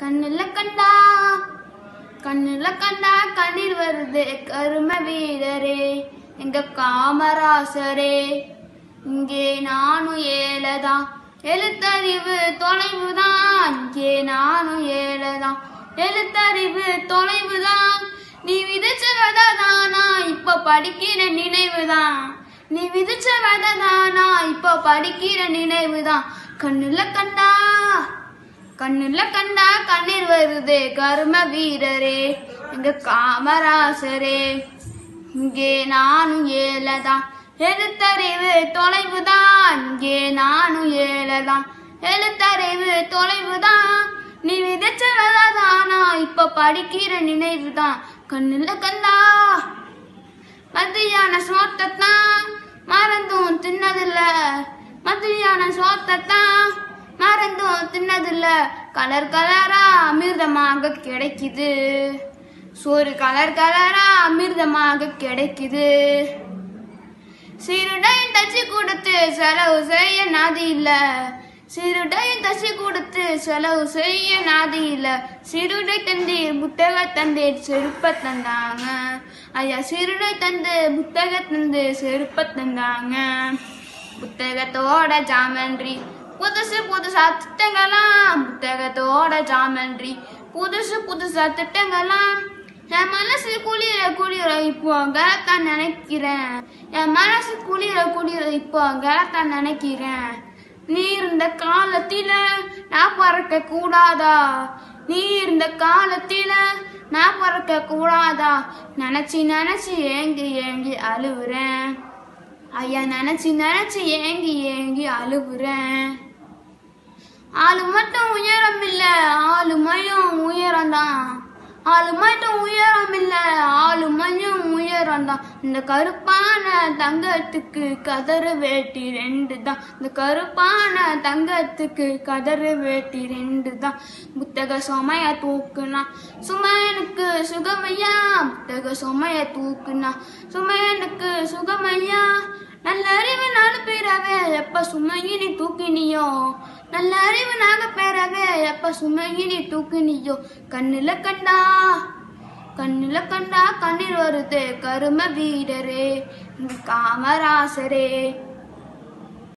கண்ணுல கண்டா கண்ணுல கண்டா கண்ணீர் வருது கரும வீரரே எங்க காமராசரே இங்கே நானும் ஏழதான் எழுத்தறிவு தொலைவுதான் இங்கே நானும் ஏழதான் எழுத்தறிவு தொலைவுதான் நீ விதைச்ச விததானா இப்ப படிக்கிற நினைவுதான் நீ விதிச்ச விததானா இப்ப படிக்கிற நினைவுதான் கண்ணுல கண்டா கண்ணுல கண்டா கண்ணீர் வருது கரும வீரரே எங்க காமராசரே இங்கே நானும் ஏழதான் எழுத்தறிவு தொலைவுதான் இங்கே நானும் ஏழதான் எழுத்தறிவு தொலைவுதான் நீ விதைச்ச விததானா இப்ப படிக்கிற நினைவுதான் கண்ணுல கண்டா மத்தியான சோத்தத்தான் மறந்தும் தின்னதில்ல மத்தியான சோத்தத்தான் மறந்தும் தின்னதில்ல கலர் கலரா அமிர்தமாக கிடைக்குது சோறு கலர் கலரா அமிர்தமாக கிடைக்குது சிறுடையும் தச்சு கொடுத்து செலவு செய்ய நாதி இல்ல சிறுடையும் தச்சு கொடுத்து செலவு செய்ய நாதி இல்ல சிறுடை தந்தீர் புத்தக தந்தீர் செருப்ப தந்தாங்க ஐயா சிறுடை தந்து புத்தக தந்து செருப்ப தந்தாங்க புத்தகத்தோட ஜாமன்றி புதுசு புதுசா திட்டங்களாம் புத்தகத்தோட ஜாமன்றி புதுசு புதுசா திட்டங்களாம் என் மனசு குளிர குளிர இப்போ கலத்தான் நினைக்கிறேன் என் மனசு குளிர குளிர இப்போ கலத்தான் நினைக்கிறேன் நீ இருந்த காலத்தில நான் பறக்க கூடாதா நீ இருந்த காலத்தில நான் பறக்க கூடாதா நினைச்சு நினைச்சு ஏங்கி ஏங்கி அழுவுறேன் ஐயா நினைச்சு நினைச்சு ஏங்கி ஏங்கி அழுவுறேன் ஆளு மட்டும் உயரம் இல்ல ஆளுமையும் உயரம் தான் ஆளு மட்டும் உயரம் இல்ல ஆளுமையும் உயரம் தான் இந்த கருப்பான தங்கத்துக்கு கதறு வேட்டி ரெண்டு தான் இந்த கருப்பான தங்கத்துக்கு கதறு வேட்டி ரெண்டு தான் புத்தக சுமைய தூக்குனா சுமையனுக்கு சுகமையா புத்தக சுமைய தூக்குனா சுமையனுக்கு சுகமையா நல்ல அறிவு நாலு பேரவே எப்ப சுமையினி தூக்கினியோ நல்ல அறிவு நாக பேரவே எப்ப சுமையினி தூக்கினியோ கண்ணுல கண்டா கண்ணுல கண்டா கண்ணீர் வருது கரும வீரரே காமராசரே